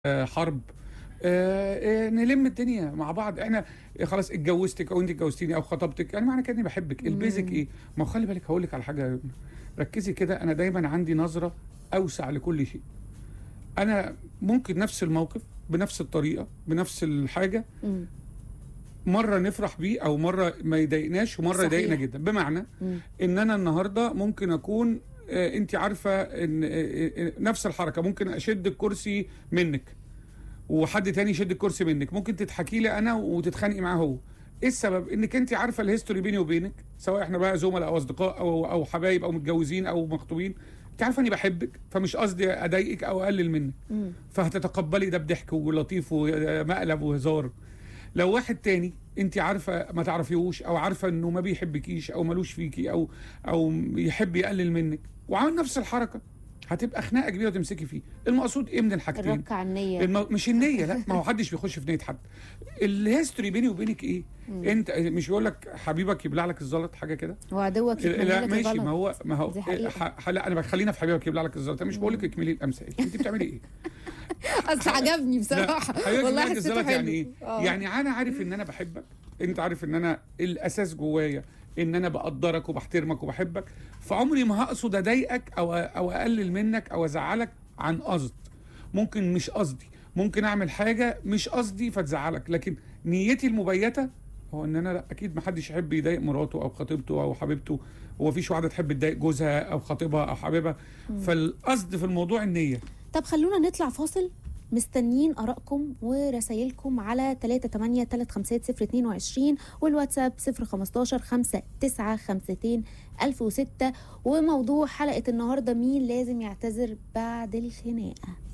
آه، حرب آه، آه، نلم الدنيا مع بعض احنا خلاص اتجوزتك او انت اتجوزتيني او خطبتك يعني معنى كده اني بحبك البيزك ايه ما هو خلي بالك هقول لك على حاجه ركزي كده انا دايما عندي نظره اوسع لكل شيء انا ممكن نفس الموقف بنفس الطريقه بنفس الحاجه مم. مره نفرح بيه او مره ما يضايقناش ومره صحيح. يضايقنا جدا بمعنى مم. ان انا النهارده ممكن اكون آه، انت عارفه ان آه، آه، نفس الحركه ممكن اشد الكرسي منك وحد تاني يشد الكرسي منك ممكن تضحكي لي انا وتتخانقي معاه هو ايه السبب انك انت عارفه الهيستوري بيني وبينك سواء احنا بقى زملاء او اصدقاء او او حبايب او متجوزين او مخطوبين انت عارفه اني بحبك فمش قصدي اضايقك او اقلل منك مم. فهتتقبلي ده بضحك ولطيف ومقلب وهزار لو واحد تاني انت عارفه ما تعرفيهوش او عارفه انه ما بيحبكيش او ملوش فيكي او او يحب يقلل منك وعامل نفس الحركه هتبقى خناقه كبيره تمسكي فيه المقصود ايه من الحاجتين الرك على النية المو... مش النيه لا ما هو حدش بيخش في نيه حد الهيستوري بيني وبينك ايه انت مش بيقول لك حبيبك يبلع لك الزلط حاجه كده وعدوك يتمنى لا لك ماشي الغلط. ما هو ما هو دي حقيقة. ح... ح... لا انا بخلينا في حبيبك يبلع لك الزلط أنا مش بقول لك اكملي الامثال انت بتعملي ايه اصل عجبني بصراحه حضرتك والله بلعك حسيته الزلط حلو يعني ايه آه. يعني انا عارف ان انا بحبك انت عارف ان انا الاساس جوايا ان انا بقدرك وبحترمك وبحبك فعمري ما هقصد اضايقك او او اقلل منك او ازعلك عن قصد ممكن مش قصدي ممكن اعمل حاجه مش قصدي فتزعلك لكن نيتي المبيته هو ان انا لا اكيد ما حدش يحب يضايق مراته او خطيبته او حبيبته هو فيش واحده تحب تضايق جوزها او خطيبها او حبيبها فالقصد في الموضوع النيه طب خلونا نطلع فاصل مستنيين ارائكم ورسايلكم على 38 350 والواتساب 015 5952 1006 وموضوع حلقه النهارده مين لازم يعتذر بعد الخناقه